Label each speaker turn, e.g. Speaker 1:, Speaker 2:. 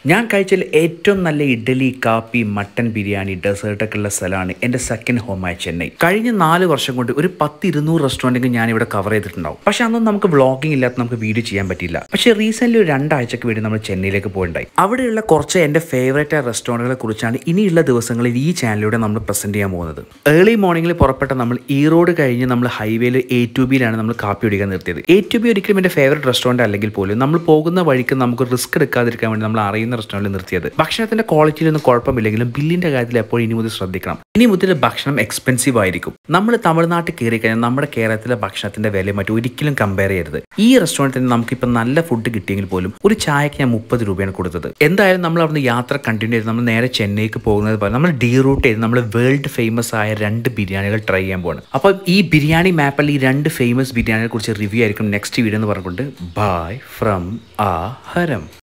Speaker 1: ഞാൻ കഴിച്ചതിൽ ഏറ്റവും നല്ല ഇഡ്ഡലി കാപ്പി മട്ടൻ ബിരിയാണി ഡെസേർട്ടൊക്കെ ഉള്ള സ്ഥലമാണ് എൻ്റെ സെക്കൻഡ് ഹോമായ ചെന്നൈ കഴിഞ്ഞ നാല് വർഷം കൊണ്ട് ഒരു പത്ത് ഇരുന്നൂറ് റെസ്റ്റോറൻറ്റെങ്കിൽ ഞാൻ ഇവിടെ കവർ ചെയ്തിട്ടുണ്ടാവും പക്ഷെ അതൊന്നും നമുക്ക് വ്ളോഗിംഗ് ഇല്ലാത്ത നമുക്ക് വീഡിയോ ചെയ്യാൻ പറ്റില്ല പക്ഷേ റീസെൻ്റ്ലി ഒരു രണ്ടാഴ്ചക്ക് വേണ്ടി നമ്മൾ ചെന്നൈയിലേക്ക് പോയിട്ടുണ്ടായി അവിടെയുള്ള കുറച്ച് എൻ്റെ ഫേവറേറ്റ് ആയ റെസ്റ്റോറൻറ്റുകളെ കുറിച്ചാണ് ഇനിയുള്ള ദിവസങ്ങളിൽ ഈ ചാനലിലൂടെ നമ്മൾ പ്രസൻറ്റ് ചെയ്യാൻ പോകുന്നത് ഏർലി മോർണിംഗിൽ പുറപ്പെട്ട നമ്മൾ ഈറോഡ് കഴിഞ്ഞ് നമ്മൾ ഹൈവേയിൽ എ ടു ബിയിലാണ് നമ്മൾ കാപ്പി കുടിക്കാൻ നിർത്തിയത് എ ടു ബി ഒരിക്കലും എൻ്റെ ഫേവറേറ്റ് റെസ്റ്റോറൻറ്റ് അല്ലെങ്കിൽ പോലും നമ്മൾ പോകുന്ന വഴിക്ക് നമുക്ക് റിസ്ക് എടുക്കാതിരിക്കാൻ വേണ്ടി നമ്മൾ അറിയുന്ന റെസ്റ്റോറൻറ്റിൽ നിർത്തിയത് ഭക്ഷണത്തിന്റെ ക്വാളിറ്റിയിലൊന്നും കുഴപ്പമില്ലെങ്കിലും ബില്ലിന്റെ കാര്യത്തിൽ എപ്പോഴും ഇനി മുതൽ ശ്രദ്ധിക്കണം ഇനി മുതൽ ഭക്ഷണം എക്സ്പെൻസീവ് ആയിരിക്കും നമ്മൾ തമിഴ്നാട്ടിൽ കയറി കഴിഞ്ഞാൽ നമ്മുടെ കേരളത്തിലെ ഭക്ഷണത്തിന്റെ വില മറ്റു ഒരിക്കലും കമ്പയർ ചെയ്യരുത് ഈ റെസ്റ്റോറൻറ്റിൽ നമുക്കിപ്പോൾ നല്ല ഫുഡ് കിട്ടിയെങ്കിൽ പോലും ഒരു ചായക്ക് ഞാൻ മുപ്പത് രൂപയാണ് കൊടുത്തത് എന്തായാലും നമ്മൾ അവിടുന്ന് യാത്ര കണ്ടിന്യൂ ചെയ്ത് നമ്മൾ നേരെ ചെന്നൈക്ക് പോകുന്നത് പോലെ നമ്മൾ ഡീ റൂട്ട് ചെയ്ത് നമ്മൾ വേൾഡ് ഫേമസ് ആയ രണ്ട് ബിരിയാണികൾ ട്രൈ ചെയ്യാൻ പോകണം അപ്പോൾ ഈ ബിരിയാണി മാപ്പിൽ ഈ രണ്ട് ഫേമസ് ബിരിയാണിയെ കുറിച്ച് റിവ്യൂ ആയിരിക്കും നെക്സ്റ്റ് വീഡിയോ എന്ന് പറഞ്ഞുകൊണ്ട് ബൈ ഫ്രം ആ ഹരം